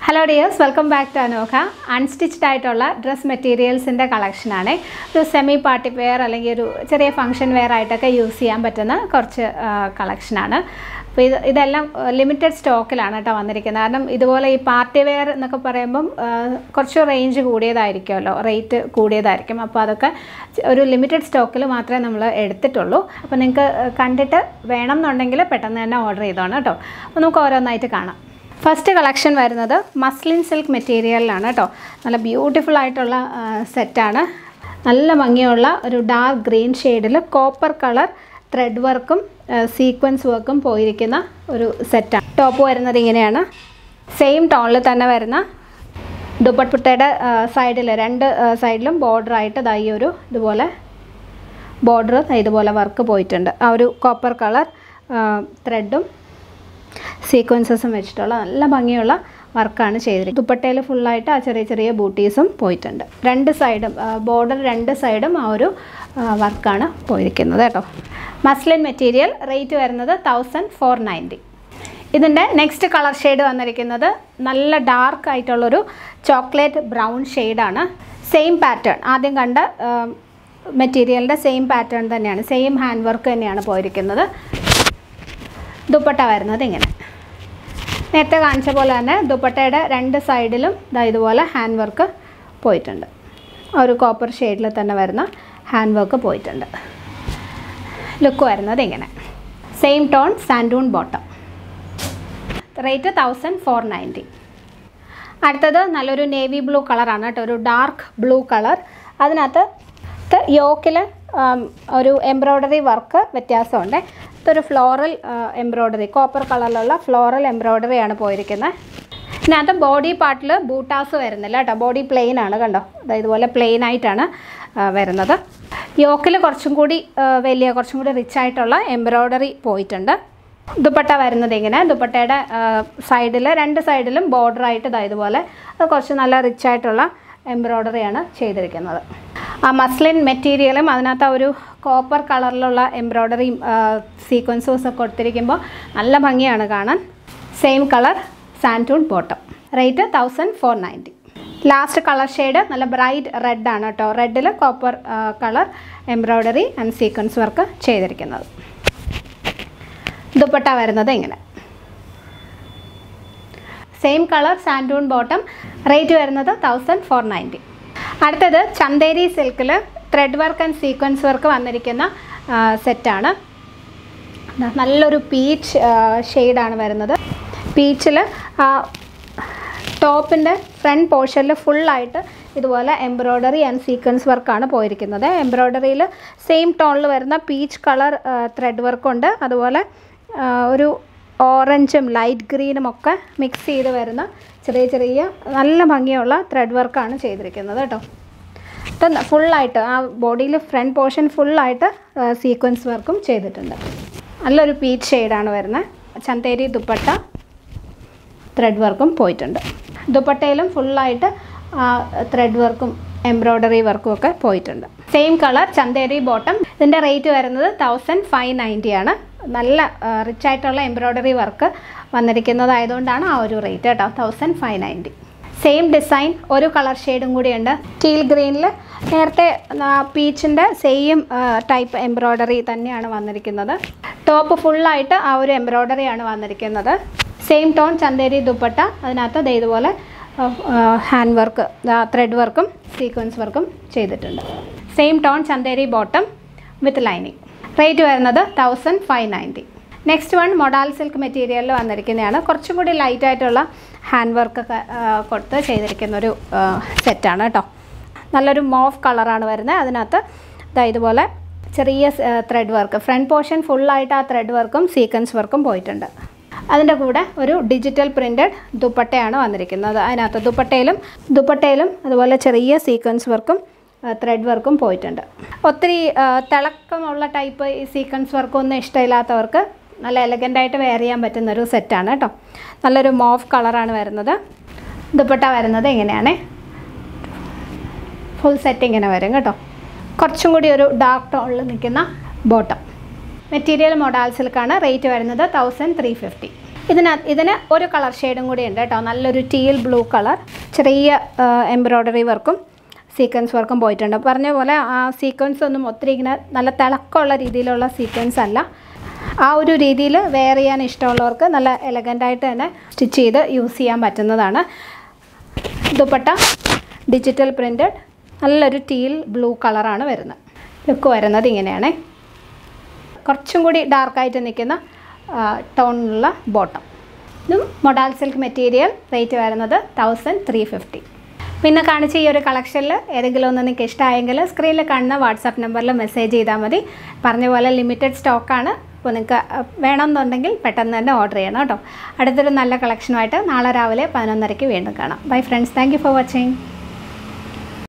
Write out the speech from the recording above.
hello dears welcome back to Anokha unstitched ആയിട്ടുള്ള dress മെറ്റീരിയൽസിൻ്റെ കളക്ഷനാണ് ഒരു സെമി പാർട്ടി വെയർ അല്ലെങ്കിൽ ഒരു ചെറിയ ഫംഗ്ഷൻ വെയർ ആയിട്ടൊക്കെ യൂസ് ചെയ്യാൻ പറ്റുന്ന കുറച്ച് കളക്ഷനാണ് അപ്പോൾ ഇത് ഇതെല്ലാം ലിമിറ്റഡ് സ്റ്റോക്കിലാണ് കേട്ടോ വന്നിരിക്കുന്നത് കാരണം ഇതുപോലെ ഈ പാർട്ടി വെയർ എന്നൊക്കെ പറയുമ്പം ആ, കുറച്ച് റേഞ്ച് കൂടിയതായിരിക്കുമല്ലോ റേറ്റ് കൂടിയതായിരിക്കും അപ്പോൾ അതൊക്കെ ഒരു ലിമിറ്റഡ് സ്റ്റോക്കിൽ മാത്രമേ നമ്മൾ എടുത്തിട്ടുള്ളൂ അപ്പോൾ നിങ്ങൾക്ക് കണ്ടിട്ട് വേണം എന്നുണ്ടെങ്കിൽ പെട്ടെന്ന് തന്നെ ഓർഡർ ചെയ്തോണം കേട്ടോ അപ്പോൾ നമുക്ക് ഓരോന്നായിട്ട് കാണാം ഫസ്റ്റ് കളക്ഷൻ വരുന്നത് മസ്ലിൻ സിൽക്ക് മെറ്റീരിയലിലാണ് കേട്ടോ നല്ല ബ്യൂട്ടിഫുൾ ആയിട്ടുള്ള സെറ്റാണ് നല്ല ഭംഗിയുള്ള ഒരു ഡാർക്ക് ഗ്രീൻ ഷെയ്ഡിൽ കോപ്പർ കളർ ത്രെഡ് വർക്കും സീക്വൻസ് വർക്കും പോയിരിക്കുന്ന ഒരു സെറ്റാണ് ടോപ്പ് വരുന്നത് ഇങ്ങനെയാണ് സെയിം ടോണിൽ തന്നെ വരുന്ന ദുപ്പട്ടയുടെ സൈഡിൽ രണ്ട് സൈഡിലും ബോർഡറായിട്ട് ദാ ഈ ഒരു ഇതുപോലെ ബോർഡർ ഇതുപോലെ വർക്ക് പോയിട്ടുണ്ട് ആ ഒരു കോപ്പർ കളർ ത്രെഡും സീക്വൻസസും വെച്ചിട്ടുള്ള നല്ല ഭംഗിയുള്ള വർക്കാണ് ചെയ്തിരിക്കുന്നത് ദുപ്പട്ടയിൽ ഫുള്ളായിട്ട് ആ ചെറിയ ചെറിയ ബൂട്ടീസും പോയിട്ടുണ്ട് രണ്ട് സൈഡും ബോർഡർ രണ്ട് സൈഡും ആ ഒരു വർക്കാണ് പോയിരിക്കുന്നത് കേട്ടോ മസ്ലിൻ മെറ്റീരിയൽ റേറ്റ് വരുന്നത് തൗസൻഡ് ഫോർ നയൻറ്റി ഇതിൻ്റെ നെക്സ്റ്റ് കളർ ഷെയ്ഡ് വന്നിരിക്കുന്നത് നല്ല ഡാർക്ക് ആയിട്ടുള്ളൊരു ചോക്ലേറ്റ് ബ്രൗൺ ഷെയ്ഡാണ് സെയിം പാറ്റേൺ ആദ്യം കണ്ട മെറ്റീരിയലിൻ്റെ സെയിം പാറ്റേൺ തന്നെയാണ് സെയിം ഹാൻഡ് വർക്ക് തന്നെയാണ് പോയിരിക്കുന്നത് ദുപ്പട്ട വരുന്നത് ഇങ്ങനെ നേരത്തെ കാണിച്ച പോലെ തന്നെ ദുപ്പട്ടയുടെ രണ്ട് സൈഡിലും ദാ ഇതുപോലെ ഹാൻഡ് വർക്ക് പോയിട്ടുണ്ട് ആ ഒരു കോപ്പർ ഷെയ്ഡിൽ തന്നെ വരുന്ന ഹാൻഡ് വർക്ക് പോയിട്ടുണ്ട് ലുക്ക് വരുന്നത് ഇങ്ങനെ same tone santoon bottom rate thousand four ninety അടുത്തത് നല്ലൊരു നേവി ബ്ലൂ കളറാണ് കേട്ടോ ഒരു ഡാർക്ക് ബ്ലൂ കളർ അതിനകത്ത് യോക്കിൽ ഒരു എംബ്രോയ്ഡറി വർക്ക് വ്യത്യാസമുണ്ട് ഇതൊരു ഫ്ലോറൽ എംബ്രോയ്ഡറി കോപ്പർ കളറിലുള്ള ഫ്ലോറൽ എംബ്രോയ്ഡറി ആണ് പോയിരിക്കുന്നത് ഇതിനകത്ത് ബോഡി പാർട്ടിൽ ബൂട്ടാസ് വരുന്നില്ല കേട്ടോ ബോഡി പ്ലെയിൻ ആണ് കണ്ടോ ദാ ഇതുപോലെ പ്ലെയിൻ ആയിട്ടാണ് ആ, വരുന്നത് യോക്കിൽ കുറച്ചും കൂടി ആ, വലിയ കുറച്ചും കൂടി റിച്ച് ആയിട്ടുള്ള എംബ്രോയ്ഡറി പോയിട്ടുണ്ട് ദുപ്പട്ട വരുന്നത് ഇങ്ങനെ ദുപ്പട്ടയുടെ സൈഡിൽ രണ്ട് സൈഡിലും ബോർഡറായിട്ട് ഇതാ ഇതുപോലെ അത് കുറച്ച് നല്ല റിച്ച് ആയിട്ടുള്ള എംബ്രോയ്ഡറിയാണ് ചെയ്തിരിക്കുന്നത് ആ മസ്ലിൻ മെറ്റീരിയലും അതിനകത്ത് ആ ഒരു കോപ്പർ കളറിലുള്ള എംബ്രോയ്ഡറിയും സീക്വൻസും ഒക്കെ കൊടുത്തിരിക്കുമ്പോൾ നല്ല ഭംഗിയാണ് കാണാൻ same colour santoon bottom rate thousand four ninety last colour shade നല്ല ബ്രൈറ്റ് റെഡ് ആണ് കേട്ടോ റെഡിൽ copper colour embroidery and sequence work ചെയ്തിരിക്കുന്നത് ദുപ്പട്ട വരുന്നത് ഇങ്ങനെ same colour santoon bottom rate വരുന്നത് തൗസൻഡ് ഫോർ നയൻറ്റി അടുത്തത് ചന്തേരി സിൽക്കിൽ thread work and sequence work വന്നിരിക്കുന്ന സെറ്റാണ് നല്ലൊരു പീച്ച് ഷെയ്ഡാണ് വരുന്നത് പീച്ചിൽ ടോപ്പിൻ്റെ ഫ്രണ്ട് പോർഷനിൽ ഫുള്ളായിട്ട് ഇതുപോലെ എംബ്രോയ്ഡറി ആൻഡ് സീക്വൻസ് വർക്കാണ് പോയിരിക്കുന്നത് എംബ്രോയ്ഡറിയിൽ സെയിം ടോണിൽ വരുന്ന പീച്ച് കളർ ത്രെഡ് വർക്കുണ്ട് അതുപോലെ ആ, ഒരു ഓറഞ്ചും ലൈറ്റ് ഗ്രീനും ഒക്കെ മിക്സ് ചെയ്ത് വരുന്ന ചെറിയ ചെറിയ നല്ല ഭംഗിയുള്ള ത്രെഡ് വർക്കാണ് ചെയ്തിരിക്കുന്നത് കേട്ടോ ഇത് ഫുള്ളായിട്ട് ആ ബോഡിയിൽ ഫ്രണ്ട് പോർഷൻ ഫുള്ളായിട്ട് സീക്വൻസ് വർക്കും ചെയ്തിട്ടുണ്ട് നല്ലൊരു പീച്ച് ഷെയ്ഡാണ് വരുന്നത് ചന്തേരി ദുപ്പട്ട ത്രെഡ് വർക്കും പോയിട്ടുണ്ട് ദുപ്പട്ടയിലും ഫുള്ളായിട്ട് ത്രെഡ് വർക്കും എംബ്രോയ്ഡറി വർക്കും ഒക്കെ പോയിട്ടുണ്ട് സെയിം കളർ ചന്തേരി ബോട്ടം ഇതിൻ്റെ റേറ്റ് വരുന്നത് തൗസൻഡ് ഫൈവ് നയൻറ്റി ആണ് നല്ല റിച്ച് ആയിട്ടുള്ള എംബ്രോയ്ഡറി വർക്ക് വന്നിരിക്കുന്നതായതുകൊണ്ടാണ് ആ ഒരു റേറ്റ് കേട്ടോ thousand five ninety same design ഒരു കളർ ഷെയ്ഡും കൂടിയുണ്ട് ടീൽ ഗ്രീനിൽ നേരത്തെ പീച്ചിൻ്റെ സെയിം ടൈപ്പ് എംബ്രോയ്ഡറി തന്നെയാണ് വന്നിരിക്കുന്നത് ടോപ്പ് ഫുള്ളായിട്ട് ആ ഒരു എംബ്രോയ്ഡറിയാണ് വന്നിരിക്കുന്നത് സെയിം ടോൺ ചന്തേരി ദുപ്പട്ട അതിനകത്ത് ദേ ഇതുപോലെ ഹാൻഡ് വർക്ക് ത്രെഡ് വർക്കും സീക്വൻസ് വർക്കും ചെയ്തിട്ടുണ്ട് same tone Chanderi bottom with lining rate വരുന്നത് thousand five ninety next one modal silk മെറ്റീരിയലിൽ വന്നിരിക്കുന്നതാണ് കുറച്ചും കൂടി ലൈറ്റ് ആയിട്ടുള്ള ഹാൻഡ് വർക്കൊക്കെ കൊടുത്ത് ചെയ്തിരിക്കുന്ന ഒരു സെറ്റാണ് കേട്ടോ നല്ലൊരു മോഫ് കളറാണ് വരുന്നത് അതിനകത്ത് ദാ ഇതുപോലെ ചെറിയ ത്രെഡ് വർക്ക് ഫ്രണ്ട് പോർഷൻ ഫുള്ളായിട്ട് ആ ത്രെഡ് വർക്കും സീക്വൻസ് വർക്കും പോയിട്ടുണ്ട് അതിൻ്റെ കൂടെ ഒരു ഡിജിറ്റൽ പ്രിൻറ്റഡ് ദുപ്പട്ടയാണ് വന്നിരിക്കുന്നത് അതിനകത്ത് ദുപ്പട്ടയിലും ദുപ്പട്ടയിലും അതുപോലെ ചെറിയ സീക്വൻസ് വർക്കും ത്രെഡ് വർക്കും പോയിട്ടുണ്ട് ഒത്തിരി ആ, തിളക്കമുള്ള ടൈപ്പ് ഈ സീക്വൻസ് വർക്കൊന്നും ഇഷ്ടമില്ലാത്തവർക്ക് നല്ല എലഗൻ്റായിട്ട് വെയർ ചെയ്യാൻ പറ്റുന്ന ഒരു സെറ്റാണ് കേട്ടോ നല്ലൊരു മോഫ് കളറാണ് വരുന്നത് ദുപ്പട്ട വരുന്നത് ഇങ്ങനെയാണ് ഫുൾ സെറ്റ് ഇങ്ങനെ വരും കേട്ടോ കുറച്ചും കൂടി ഒരു ഡാർക്ക് ടോണിൽ നിൽക്കുന്ന ബോട്ടം മെറ്റീരിയൽ മൊഡാൽ സിൽക്കാണ് റേറ്റ് വരുന്നത് തൗസൻഡ് ത്രീ ഫിഫ്റ്റി ഇതിനകത്ത് ഇതിന് ഒരു കളർ ഷെയ്ഡും കൂടി ഉണ്ട് കേട്ടോ നല്ലൊരു ടീൽ ബ്ലൂ കളർ ചെറിയ എംബ്രോയ്ഡറി വർക്കും സീക്വൻസ് വർക്കും പോയിട്ടുണ്ട് പറഞ്ഞ പോലെ ആ സീക്വൻസ് ഒന്നും ഒത്തിരി ഇങ്ങനെ നല്ല തിളക്കമുള്ള രീതിയിലുള്ള സീക്വൻസ് അല്ല ആ ഒരു രീതിയിൽ വെയർ ചെയ്യാൻ ഇഷ്ടമുള്ളവർക്ക് നല്ല എലഗൻ്റായിട്ട് തന്നെ സ്റ്റിച്ച് ചെയ്ത് യൂസ് ചെയ്യാൻ പറ്റുന്നതാണ് ദുപ്പട്ട ഡിജിറ്റൽ പ്രിൻറ്റഡ് നല്ലൊരു ടീൽ ബ്ലൂ കളറാണ് വരുന്നത് ലുക്ക് വരുന്നത് ഇങ്ങനെയാണ് കുറച്ചും കൂടി ഡാർക്കായിട്ട് നിൽക്കുന്ന ടോണിലുള്ള ബോട്ടം ഇതും മൊഡാൽ സിൽക്ക് മെറ്റീരിയൽ റേറ്റ് വരുന്നത് തൗസൻഡ് ത്രീ ഫിഫ്റ്റി പിന്നെ കാണിച്ച ഈ ഒരു കളക്ഷനിൽ ഏതെങ്കിലും ഒന്ന് നിങ്ങൾക്ക് ഇഷ്ടമായെങ്കിൽ സ്ക്രീനിൽ കാണുന്ന വാട്സാപ്പ് നമ്പറിൽ മെസ്സേജ് ചെയ്താൽ മതി പറഞ്ഞ പോലെ ലിമിറ്റഡ് സ്റ്റോക്കാണ് അപ്പോൾ നിങ്ങൾക്ക് വേണമെന്നുണ്ടെങ്കിൽ പെട്ടെന്ന് തന്നെ ഓർഡർ ചെയ്യണം കേട്ടോ അടുത്തൊരു നല്ല കളക്ഷനുമായിട്ട് നാളെ രാവിലെ പതിനൊന്നരയ്ക്ക് വീണ്ടും കാണാം bye friends thank you for watching